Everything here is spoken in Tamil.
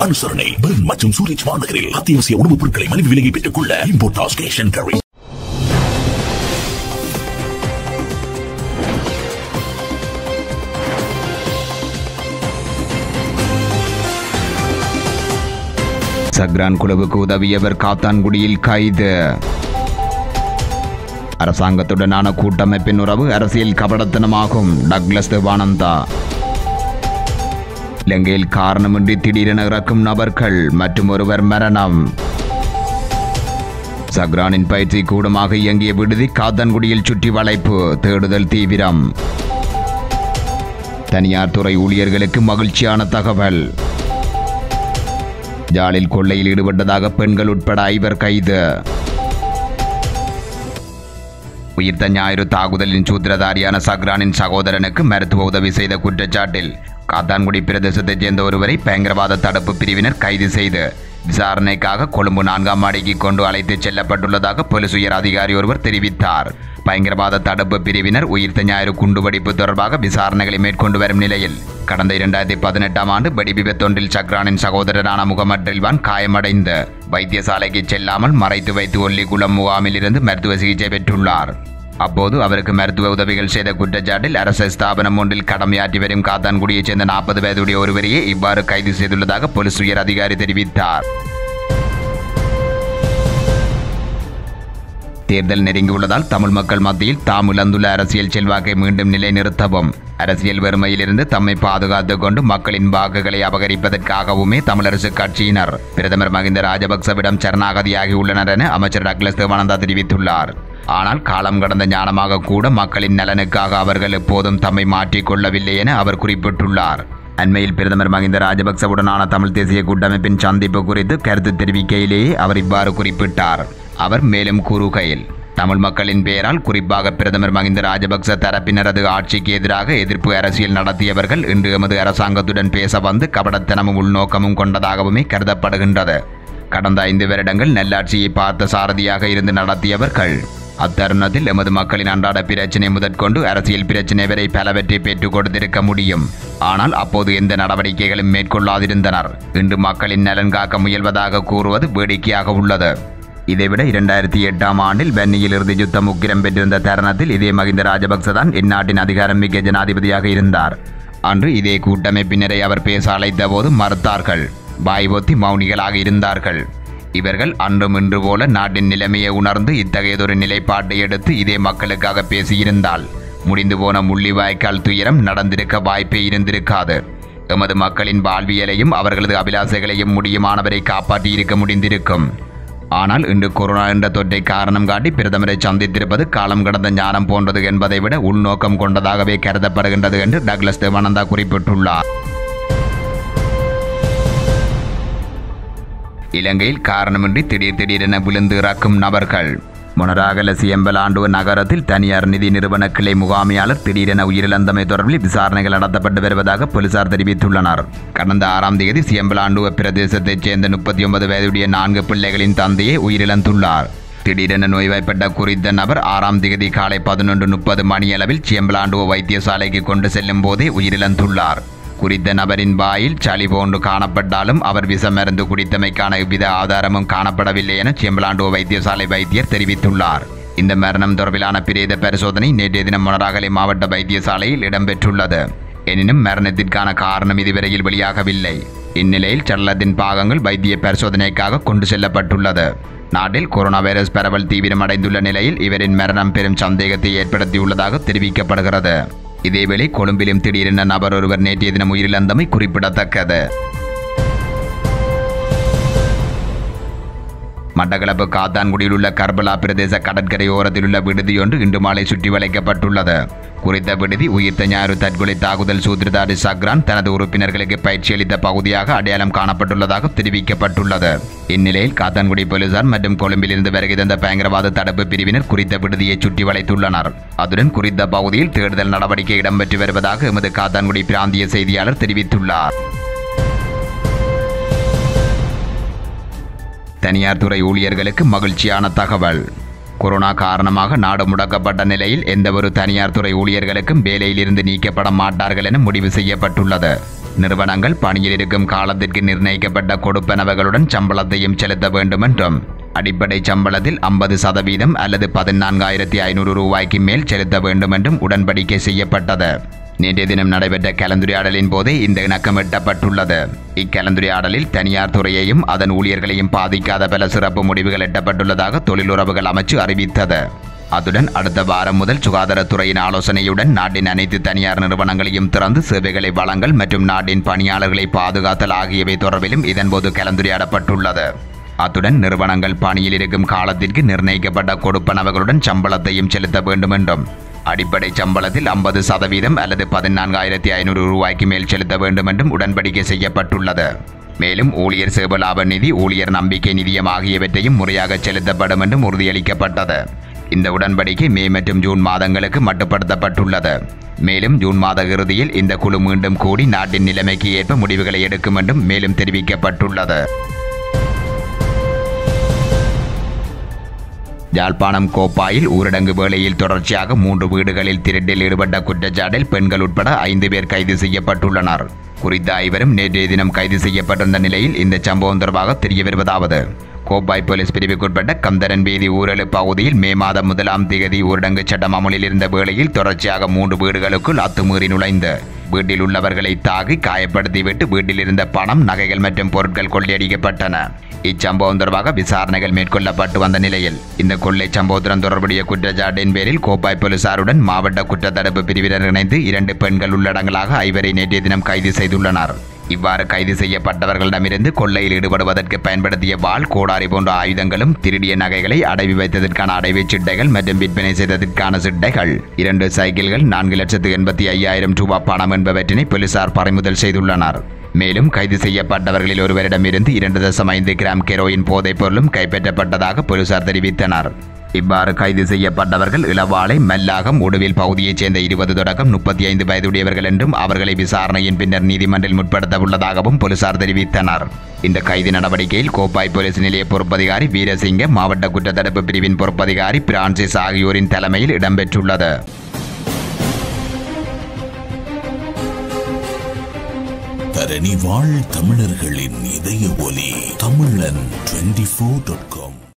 அனுசரணை பெர்ன் மற்றும் சூரிச் மாநகரில் அத்தியாவசிய உணவுப் பொருட்களை மலிவு விலையை பெற்றுக் கொள்ள imports cash and carry Zahran குழுவுக்கு உதவியவர் காத்தான்குடியில் கைது அரசாங்கத்துடனான கூட்டமைப்பின் உறவு அரசியல் கபடத்தனமாகும் டக்ளஸ் தேவானந்தா இலங்கையில் காரணமின்றி திடீரென இறக்கும் நபர்கள் மற்றும் ஒருவர் மரணம் சக்ரானின் பயிற்சி கூடமாக இயங்கிய விடுதி காத்தான்குடியில் சுற்றி வளைப்பு தேடுதல் தீவிரம் தனியார் துறை ஊழியர்களுக்கு மகிழ்ச்சியான தகவல் ஜாலில் கொள்ளையில் ஈடுபட்டதாக பெண்கள் உட்பட ஐவர் கைது உயிர்த்த ஞாயிறு தாக்குதலின் சூத்திரதாரியான சக்ரானின் சகோதரனுக்கு மருத்துவ உதவி செய்த குற்றச்சாட்டில் காத்தான்குடி பிரதேசத்தைச் சேர்ந்த ஒருவரை பயங்கரவாத தடுப்பு பிரிவினர் கைது செய்து விசாரணைக்காக கொழும்பு நான்காம் மாடிக்கு கொண்டு அழைத்துச் செல்லப்பட்டுள்ளதாக போலீஸ் உயர் அதிகாரி ஒருவர் தெரிவித்தார் பயங்கரவாத தடுப்பு பிரிவினர் உயிர்த்த ஞாயிறு குண்டுவெடிப்பு தொடர்பாக விசாரணைகளை மேற்கொண்டு வரும் நிலையில் கடந்த இரண்டாயிரத்தி பதினெட்டாம் ஆண்டு வெடிவிபத்தொன்றில் சக்ரானின் சகோதரரான முகமது ரில்வான் காயமடைந்து வைத்தியசாலைக்கு செல்லாமல் மறைத்து வைத்து ஒல்லிக்குளம் முகாமில் இருந்து மருத்துவ சிகிச்சை பெற்றுள்ளார் அப்போது அவருக்கு மருத்துவ உதவிகள் செய்த குற்றச்சாட்டில் அரசு ஸ்தாபனம் ஒன்றில் கடமையாற்றி வரும் காத்தான்குடியைச் சேர்ந்த நாற்பது வயதுடைய ஒருவரையே இவ்வாறு கைது செய்துள்ளதாக போலீஸ் உயர் அதிகாரி தெரிவித்தார் தேர்தல் நெருங்கியுள்ளதால் தமிழ் மக்கள் மத்தியில் தாம் இழந்துள்ள அரசியல் செல்வாக்கை மீண்டும் நிலைநிறுத்தவும் அரசியல் வறுமையிலிருந்து தம்மை பாதுகாத்துக் கொண்டு மக்களின் வாக்குகளை அபகரிப்பதற்காகவுமே தமிழரசு கட்சியினர் பிரதமர் மகிந்த ராஜபக்சவிடம் சரணாகதியாகியுள்ளனர் என அமைச்சர் டக்ளஸ் தேவானந்தா தெரிவித்துள்ளார் ஆனால் காலம் கடந்த ஞானமாக கூட மக்களின் நலனுக்காக அவர்கள் எப்போதும் தம்மை மாற்றிக் கொள்ளவில்லை என அவர் குறிப்பிட்டுள்ளார் அண்மையில் பிரதமர் மகிந்த ராஜபக்சவுடனான தமிழ் தேசிய கூட்டமைப்பின் சந்திப்பு குறித்து கருத்து தெரிவிக்கையிலேயே அவர் இவ்வாறு குறிப்பிட்டார் அவர் மேலும் கூறுகையில் தமிழ் மக்களின் பெயரால் குறிப்பாக பிரதமர் மகிந்த ராஜபக்ச தரப்பினரது ஆட்சிக்கு எதிராக எதிர்ப்பு அரசியல் நடத்தியவர்கள் இன்று எமது அரசாங்கத்துடன் பேச வந்து கபடத்தனமும் உள்நோக்கமும் கொண்டதாகவுமே கருதப்படுகின்றது கடந்த ஐந்து வருடங்கள் நல்லாட்சியை பார்த்த சாரதியாக இருந்து நடத்தியவர்கள் அத்தருணத்தில் எமது மக்களின் அன்றாட பிரச்சினை முதற்கொண்டு அரசியல் பிரச்சினை வரை பலவற்றை பெற்றுக் கொடுத்திருக்க முடியும் ஆனால் அப்போது எந்த நடவடிக்கைகளும் மேற்கொள்ளாதிருந்தனர் இன்று மக்களின் நலன் காக்க முயல்வதாக கூறுவது வேடிக்கையாக உள்ளது இதைவிட இரண்டாயிரத்தி எட்டாம் ஆண்டில் பென்னியில் இறுதி யுத்தம் உக்கிரம் பெற்றிருந்த தருணத்தில் இதே மகிந்த ராஜபக்ச தான் இந்நாட்டின் அதிகாரம் மிக்க ஜனாதிபதியாக இருந்தார் அன்று இதே கூட்டமைப்பினரை அவர் பேச அழைத்த போது மறுத்தார்கள் வாய் ஒத்தி மௌனிகளாக இருந்தார்கள் இவர்கள் அன்றும் இன்று போல நாட்டின் நிலைமையை உணர்ந்து இத்தகையதொரு நிலைப்பாட்டை எடுத்து இதே மக்களுக்காக பேசியிருந்தால் முடிந்து போன முள்ளிவாய்க்கால் துயரம் நடந்திருக்க வாய்ப்பே இருந்திருக்காது எமது மக்களின் வாழ்வியலையும் அவர்களது அபிலாசைகளையும் முடியுமானவரை காப்பாற்றி இருக்க முடிந்திருக்கும் ஆனால் இன்று கொரோனா என்ற தொற்றை காரணம் காட்டி பிரதமரை சந்தித்திருப்பது காலம் கடந்த ஞானம் போன்றது என்பதை விட உள்நோக்கம் கொண்டதாகவே கருதப்படுகின்றது என்று டக்ளஸ் தேவானந்தா குறிப்பிட்டுள்ளார் இலங்கையில் காரணமின்றி திடீர் திடீரென விழுந்து இறக்கும் நபர்கள் மொனராகல சியம்பலாண்டுவ நகரத்தில் தனியார் நிதி நிறுவன கிளை முகாமையாளர் திடீரென உயிரிழந்தமை தொடர்பில் விசாரணைகள் நடத்தப்பட்டு வருவதாக போலீசார் தெரிவித்துள்ளனர் கடந்த ஆறாம் தேதி சியம்பலாண்டுவ பிரதேசத்தைச் சேர்ந்த முப்பத்தி ஒன்பது வயதுடைய நான்கு பிள்ளைகளின் தந்தையே உயிரிழந்துள்ளார் திடீரென நோய்வாய்ப்பட்ட குறித்த நபர் ஆறாம் தேதி காலை பதினொன்று முப்பது மணியளவில் சியம்பலாண்டுவ வைத்தியசாலைக்கு கொண்டு செல்லும் போதே உயிரிழந்துள்ளார் குறித்த நபரின் வாயில் சளி போன்று காணப்பட்டாலும் அவர் விஷமருந்து குடித்தமைக்கான எவ்வித ஆதாரமும் காணப்படவில்லை என செம்பலாண்டோ வைத்தியசாலை வைத்தியர் தெரிவித்துள்ளார் இந்த மரணம் தொடர்பிலான பிரேத பரிசோதனை நேற்றைய தினம் மொனராகலை மாவட்ட வைத்தியசாலையில் இடம்பெற்றுள்ளது எனினும் மரணத்திற்கான காரணம் இதுவரையில் வெளியாகவில்லை இந்நிலையில் சடலத்தின் பாகங்கள் வைத்திய பரிசோதனைக்காக கொண்டு செல்லப்பட்டுள்ளது நாட்டில் கொரோனா வைரஸ் பரவல் தீவிரமடைந்துள்ள நிலையில் இவரின் மரணம் பெரும் சந்தேகத்தை ஏற்படுத்தியுள்ளதாக தெரிவிக்கப்படுகிறது இதேவேளை கொழும்பிலும் திடீரென நபர் ஒருவர் நேற்றைய தினம் உயிரிழந்தமை குறிப்பிடத்தக்கது மட்டக்களப்பு காத்தான்குடியில் உள்ள கர்பலா பிரதேச கடற்கரை ஓரத்தில் உள்ள விடுதியொன்று இன்று மாலை சுற்றி வளைக்கப்பட்டுள்ளது குறித்த விடுதி உயிர்த்த ஞாயிறு தற்கொலை தாக்குதல் சூத்திரதாரி சக்ரான் தனது உறுப்பினர்களுக்கு பயிற்சி அளித்த பகுதியாக அடையாளம் காணப்பட்டுள்ளதாக தெரிவிக்கப்பட்டுள்ளது இந்நிலையில் காத்தான்குடி போலீசார் மற்றும் கொழும்பிலிருந்து வருகை தந்த பயங்கரவாத தடுப்பு பிரிவினர் குறித்த விடுதியை சுற்றி வளைத்துள்ளனர் அதுடன் குறித்த பகுதியில் தேடுதல் நடவடிக்கை இடம்பெற்று வருவதாக எமது காத்தான்குடி பிராந்திய செய்தியாளர் தெரிவித்துள்ளார் தனியார் துறை ஊழியர்களுக்கு மகிழ்ச்சியான தகவல் கொரோனா காரணமாக நாடு முடக்கப்பட்ட நிலையில் எந்தவொரு தனியார் துறை ஊழியர்களுக்கும் வேலையிலிருந்து நீக்கப்பட மாட்டார்கள் என முடிவு செய்யப்பட்டுள்ளது நிறுவனங்கள் பணியில் இருக்கும் காலத்திற்கு நிர்ணயிக்கப்பட்ட கொடுப்பனவுகளுடன் சம்பளத்தையும் செலுத்த வேண்டும் என்றும் அடிப்படை சம்பளத்தில் ஐம்பது சதவீதம் அல்லது பதினான்காயிரத்தி ஐநூறு ரூபாய்க்கு மேல் செலுத்த வேண்டும் என்றும் உடன்படிக்கை செய்யப்பட்டது நேற்றைய தினம் நடைபெற்ற கலந்துரையாடலின் போதே இந்த இணக்கம் எட்டப்பட்டுள்ளது இக்கலந்துரையாடலில் தனியார் துறையையும் அதன் ஊழியர்களையும் பாதிக்காத பல சிறப்பு முடிவுகள் எட்டப்பட்டுள்ளதாக தொழிலுறவுகள் அமைச்சு அறிவித்தது அத்துடன் அடுத்த வாரம் முதல் சுகாதாரத்துறையின் ஆலோசனையுடன் நாட்டின் அனைத்து தனியார் நிறுவனங்களையும் திறந்து சேவைகளை வழங்கல் மற்றும் நாட்டின் பணியாளர்களை பாதுகாத்தல் ஆகியவை தொடர்பிலும் இதன்போது கலந்துரையாடப்பட்டுள்ளது அத்துடன் நிறுவனங்கள் பணியில் இருக்கும் காலத்திற்கு நிர்ணயிக்கப்பட்ட கொடுப்பனவுகளுடன் சம்பளத்தையும் செலுத்த வேண்டும் என்றும் அடிப்படை சம்பளத்தில் ஐம்பது சதவீதம் அல்லது பதினான்காயிரத்தி ஐநூறு ரூபாய்க்கு மேல் செலுத்த வேண்டும் என்றும் உடன்படிக்கை செய்யப்பட்டுள்ளது மேலும் ஊழியர் சேபலாப நிதி ஊழியர் நம்பிக்கை நிதியம் ஆகியவற்றையும் முறையாக செலுத்தப்படும் என்றும் உறுதியளிக்கப்பட்டது இந்த உடன்படிக்கை மே மற்றும் ஜூன் மாதங்களுக்கு மட்டுப்படுத்தப்பட்டுள்ளது மேலும் ஜூன் மாத இறுதியில் இந்த குழு மீண்டும் கூடி நாட்டின் நிலைமைக்கு ஏற்ப முடிவுகளை எடுக்கும் என்றும் மேலும் தெரிவிக்கப்பட்டுள்ளது யாழ்ப்பாணம் கோப்பாயில் ஊரடங்கு வேளையில் தொடர்ச்சியாக மூன்று வீடுகளில் திருட்டில் ஈடுபட்ட குற்றச்சாட்டில் பெண்கள் உட்பட ஐந்து பேர் கைது செய்யப்பட்டுள்ளனர் குறித்த ஐவரும் நேற்றைய தினம் கைது செய்யப்பட்டிருந்த நிலையில் இந்த சம்பவம் தொடர்பாக தெரிய வருவதாவது கோப்பாய் போலீஸ் பிரிவுக்குட்பட்ட கந்தரன் வீதி ஊரலு பகுதியில் மே மாதம் முதலாம் தேதி ஊரடங்கு சட்டம் அமலில் இருந்த வேளையில் தொடர்ச்சியாக மூன்று வீடுகளுக்குள் அத்துமீறி நுழைந்து வீட்டில் உள்ளவர்களை தாக்கி காயப்படுத்திவிட்டு வீட்டில் இருந்த பணம் நகைகள் மற்றும் பொருட்கள் கொள்ளையடிக்கப்பட்டன இச்சம்பவம் தொடர்பாக விசாரணைகள் மேற்கொள்ளப்பட்டு வந்த நிலையில் இந்த கொள்ளை சம்பவத்துடன் தொடர்புடைய குற்றச்சாட்டின் பேரில் கோப்பாய் போலீசாருடன் மாவட்ட குற்றத்தடுப்பு பிரிவினர் இணைந்து இரண்டு பெண்கள் உள்ளடங்கலாக ஐவரை நேற்றைய தினம் கைது செய்துள்ளனர் இவ்வாறு கைது செய்யப்பட்டவர்களிடமிருந்து கொள்ளையில் ஈடுபடுவதற்கு பயன்படுத்திய வாள் கோடாரி போன்ற ஆயுதங்களும் திருடிய நகைகளை அடைவி வைத்ததற்கான அடைவு சிட்டைகள் மற்றும் விற்பனை செய்ததற்கான சிட்டைகள் இரண்டு சைக்கிள்கள் நான்கு லட்சத்து எண்பத்தி ஐயாயிரம் ரூபாய் பணம் என்பவற்றினை போலீசார் பறிமுதல் செய்துள்ளனர் மேலும் கைது செய்யப்பட்டவர்களில் ஒருவரிடமிருந்து இரண்டு தசம் ஐந்து கிராம் கெரோயின் போதைப் பொருளும் கைப்பற்றப்பட்டதாக போலீசார் தெரிவித்தனர் இவ்வாறு கைது செய்யப்பட்டவர்கள் இளவாலை மல்லாகம் உடுவில் பகுதியைச் சேர்ந்த இருபது தொடக்கம் முப்பத்தி ஐந்து வயதுடையவர்கள் என்றும் அவர்களை விசாரணையின் பின்னர் நீதிமன்றில் முற்படுத்த உள்ளதாகவும் போலீசார் தெரிவித்தனர் இந்த கைது நடவடிக்கையில் கோப்பாய் போலீஸ் நிலைய பொறுப்பதிகாரி வீரசிங்க மாவட்ட குற்றத்தடுப்பு பிரிவின் பொறுப்பதிகாரி பிரான்சிஸ் ஆகியோரின் தலைமையில் இடம்பெற்றுள்ளது தரணி வாழ் தமிழர்களின் இதய ஒலி தமிழன் டுவெண்டி ஃபோர் டாட் காம்